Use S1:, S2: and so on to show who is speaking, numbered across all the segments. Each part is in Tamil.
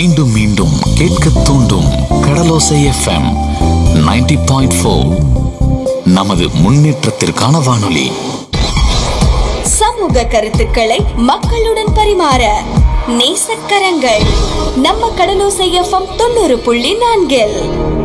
S1: மீண்டும் மீண்டும் கேட்க தூண்டும் கடலோசை எஃப்எம் 90.4 பாயிண்ட் ஃபோர் நமது முன்னேற்றத்திற்கான வானொலி
S2: சமூக கருத்துக்களை மக்களுடன் பரிமாற நேசக்கரங்கள் நம்ம கடலோசை எஃப்எம் தொண்ணூறு புள்ளி நான்கில்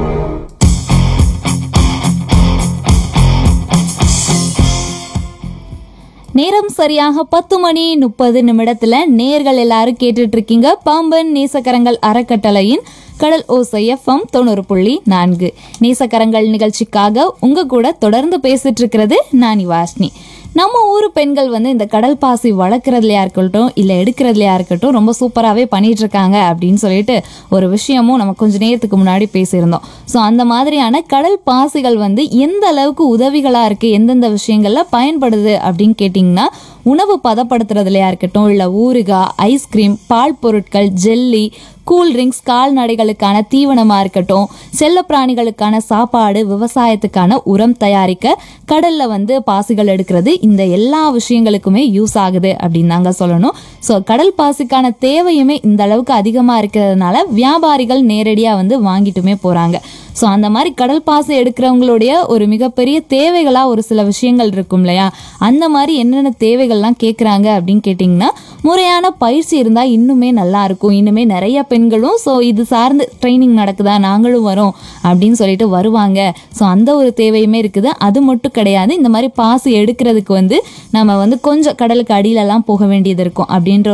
S3: நேரம் சரியாக பத்து மணி முப்பது நிமிடத்துல நேர்கள் எல்லாரும் கேட்டுட்டு இருக்கீங்க பாம்பன் நேசக்கரங்கள் அறக்கட்டளையின் கடல் ஓசை எஃப்எம் தொண்ணூறு புள்ளி நான்கு நேசக்கரங்கள் நிகழ்ச்சிக்காக உங்க கூட தொடர்ந்து பேசிட்டு இருக்கிறது நான் வாஷ்னி நம்ம ஊர் பெண்கள் வந்து இந்த கடல் பாசி வளர்க்குறதுலையா இருக்கட்டும் இல்லை எடுக்கிறதுலையா இருக்கட்டும் ரொம்ப சூப்பராகவே பண்ணிட்டு இருக்காங்க அப்படின்னு சொல்லிட்டு ஒரு விஷயமும் நம்ம கொஞ்ச நேரத்துக்கு முன்னாடி பேசியிருந்தோம் ஸோ அந்த மாதிரியான கடல் பாசிகள் வந்து எந்த அளவுக்கு உதவிகளாக இருக்குது எந்தெந்த விஷயங்கள்ல பயன்படுது அப்படின்னு கேட்டிங்கன்னா உணவு பதப்படுத்துறதுலையா இருக்கட்டும் இல்லை ஊறுகாய் ஐஸ்கிரீம் பால் பொருட்கள் ஜெல்லி கூல் ட்ரிங்க்ஸ் கால்நடைகளுக்கான தீவனமாக இருக்கட்டும் செல்லப்பிராணிகளுக்கான சாப்பாடு விவசாயத்துக்கான உரம் தயாரிக்க கடல்ல வந்து பாசிகள் எடுக்கிறது இந்த எல்லா விஷயங்களுக்குமே யூஸ் ஆகுது அப்படின்னு தாங்க சொல்லணும் ஸோ கடல் பாசிக்கான தேவையுமே இந்த அளவுக்கு அதிகமாக இருக்கிறதுனால வியாபாரிகள் நேரடியாக வந்து வாங்கிட்டுமே போகிறாங்க ஸோ அந்த மாதிரி கடல் பாசி எடுக்கிறவங்களுடைய ஒரு மிகப்பெரிய தேவைகளாக ஒரு சில விஷயங்கள் இருக்கும் இல்லையா அந்த மாதிரி என்னென்ன தேவைகள்லாம் கேட்குறாங்க அப்படின்னு கேட்டிங்கன்னா முறையான பயிற்சி இருந்தால் இன்னுமே நல்லா இருக்கும் இன்னுமே நிறைய பெண்களும் ஸோ இது சார்ந்து ட்ரைனிங் நடக்குதா நாங்களும் வரோம் அப்படின்னு சொல்லிட்டு வருவாங்க ஸோ அந்த ஒரு தேவையுமே இருக்குது அது மட்டும் கிடையாது இந்த மாதிரி பாசி எடுக்கிறதுக்கு வந்து நம்ம வந்து கொஞ்சம் கடலுக்கு அடியிலலாம் போக வேண்டியது இருக்கும் அப்படின்ற